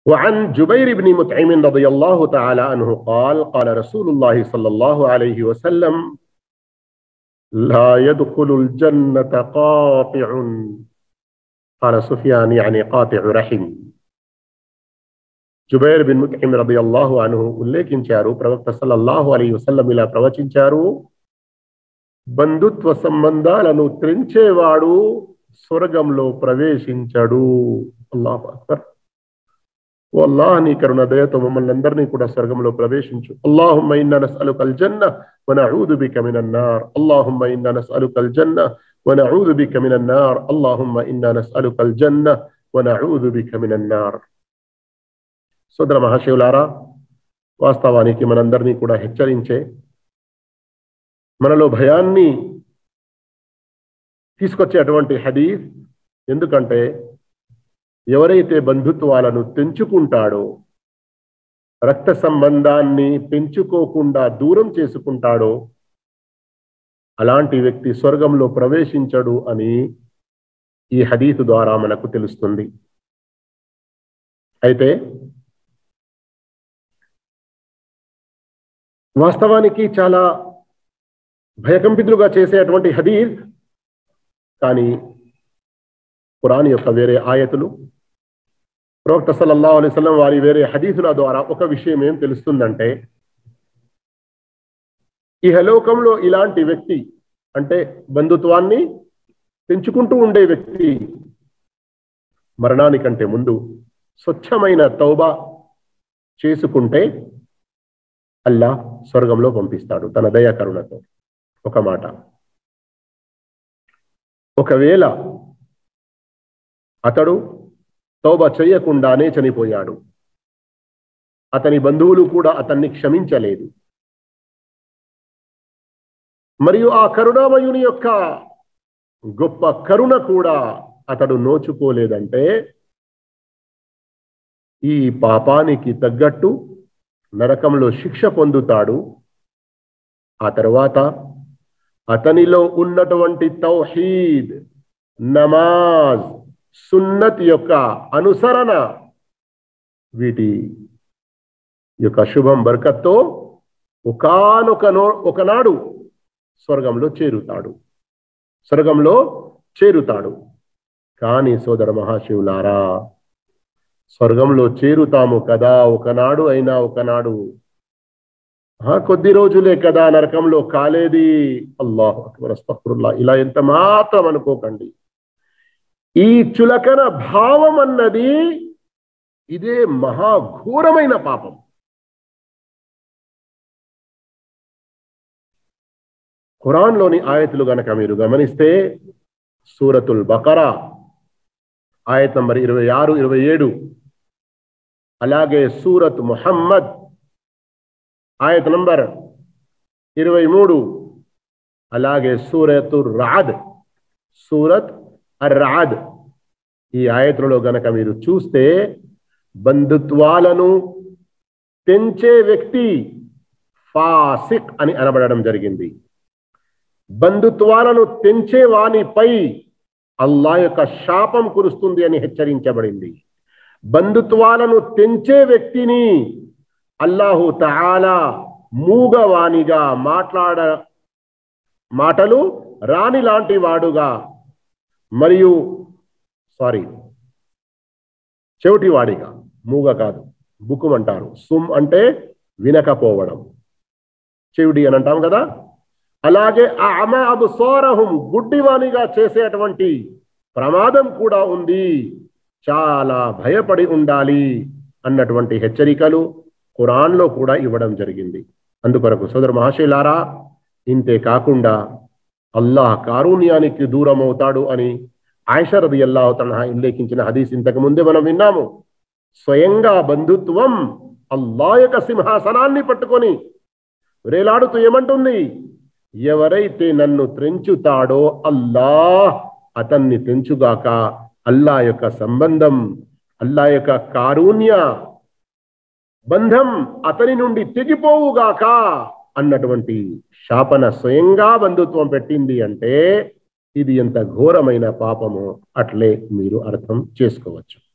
وعن جبير بن مطعم رضي الله تعالى عنه قال قال رسول الله صلى الله عليه وسلم لا يدخل الجنة قاطع قال سفيان يعني قاطع رحم Zubair bin ముత్హిమ్ రదియల్లాహు అన్హు ఉల్లేఖించారు ప్రవక్త సల్లల్లాహు అలైహి వసల్లం ఇలా ప్రవచించారు బంధుత్వ సంబంధాలను త్రెంచేవాడు స్వర్గంలో ప్రవేశించడు అల్లాహు అక్బర్ ఓ అల్లాహ్ నీ కరుణ దయతో మమ్మల్ని అందరినీ కూడా స్వర్గంలో ప్రవేశించు అల్లాహుమ్మ ఇన్నా నస్అలుక అల్ జన్న వ నఊదు బిక మినన్ నార్ అల్లాహుమ్మ ఇన్నా నస్అలుక అల్ జన్న వ నఊదు బిక మినన్ నార్ అల్లాహుమ్మ ఇన్నా నస్అలుక అల్ జన్న వ నఊదు బిక మినన్ నార్ సోదర మహాశివులారా వాస్తవానికి మనందరినీ కూడా హెచ్చరించే మనలో భయాన్ని తీసుకొచ్చేటువంటి హదీఫ్ ఎందుకంటే ఎవరైతే బంధుత్వాలను తెంచుకుంటాడో రక్త సంబంధాన్ని పెంచుకోకుండా దూరం చేసుకుంటాడో అలాంటి వ్యక్తి స్వర్గంలో ప్రవేశించడు అని ఈ హదీత్ ద్వారా మనకు తెలుస్తుంది అయితే వాస్తవానికి చాలా భయకంపితులుగా చేసేటువంటి హదీర్ కానీ ఖురాన్ యొక్క వేరే ఆయతులు ప్రవక్త సల్లల్లాహు అలైహి వసల్లం వారి వేరే హదీసుల ద్వారా ఒక విషయం ఏం తెలుస్తుందంటే ఇహలోకంలో ఇలాంటి వ్యక్తి అంటే బంధుత్వాన్ని పెంచుకుంటూ ఉండే వ్యక్తి మరణానికంటే ముందు స్వచ్ఛమైన తౌబా చేసుకుంటే అల్లా స్వర్గంలో పంపిస్తాడు తన దయా కరుణతో ఒక మాట ఒకవేళ అతడు తౌబ చేయకుండానే చనిపోయాడు అతని బంధువులు కూడా అతన్ని క్షమించలేదు మరియు ఆ కరుణామయుని యొక్క గొప్ప కరుణ కూడా అతడు నోచుకోలేదంటే ఈ పాపానికి తగ్గట్టు నరకంలో శిక్ష పొందుతాడు ఆ తర్వాత అతనిలో ఉన్నటువంటి తౌహీద్ నమాజ్ సున్నత్ యొక్క అనుసరణ వీటి యొక్క శుభం బర్కత్తో ఒకనొక ఒకనాడు స్వర్గంలో చేరుతాడు స్వర్గంలో చేరుతాడు కానీ సోదర మహాశివులారా స్వర్గంలో చేరుతాము కదా ఒకనాడు అయినా ఒకనాడు కొద్ది రోజులే కదా నరకంలో కాలేది అల్లాహ్ అక్బర్ అస్తఫరుల్లా ఇలా ఎంత మాత్రం అనుకోకండి ఈ చులకన భావం అన్నది ఇదే మహాఘోరమైన పాపం ఖురాన్లోని ఆయతులు గనక మీరు గమనిస్తే సూరతుల్ బకరా ఆయత్ నంబర్ ఇరవై ఆరు ఇరవై ఏడు అలాగే సూరత్ ముహమ్మద్ ఆయత్ నంబర్ ఇరవై మూడు అలాగే సూరతు రాద్ సూరత్ అర్ రాద్ ఈ ఆయతులలో గనక మీరు చూస్తే బంధుత్వాలను పెంచే వ్యక్తి ఫాసిక్ అని అనబడడం జరిగింది బంధుత్వాలను తెంచే వానిపై అల్లా యొక్క శాపం కురుస్తుంది అని హెచ్చరించబడింది బంధుత్వాలను తెంచే వ్యక్తిని అల్లాహు తఆలా మూగవానిగా మాట్లాడ మాటలు రాని లాంటి వాడుగా మరియు సారీ చెవిటివాడిగా మూగ కాదు బుకుం అంటారు సుమ్ అంటే వినకపోవడం చెవిడి అని అంటాం కదా అలాగే ఆ అమ అబు సోరహం గుడ్డివానిగా చేసేటువంటి ప్రమాదం కూడా ఉంది చాలా భయపడి ఉండాలి అన్నటువంటి హెచ్చరికలు ఖురాన్లో కూడా ఇవ్వడం జరిగింది అందుకొరకు సోదర మహాశైలారా ఇంతే కాకుండా అల్లాహ్ కారుణ్యానికి దూరం అవుతాడు అని ఆయిషరది అల్లాహ్ తనహా ఉల్లేఖించిన హదీస్ ఇంతకు ముందే మనం విన్నాము స్వయంగా బంధుత్వం అల్లా యొక్క సింహాసనాన్ని పట్టుకొని వేలాడుతూ ఏమంటుంది ఎవరైతే నన్ను త్రెంచుతాడో అల్లాహ్ అతన్ని తెంచుగాక అల్లా యొక్క సంబంధం అల్లా యొక్క కారుణ్య బంధం అతని నుండి తెగిపోవుగాక అన్నటువంటి శాపన స్వయంగా బంధుత్వం పెట్టింది అంటే ఇది ఎంత ఘోరమైన పాపమో అట్లే మీరు అర్థం చేసుకోవచ్చు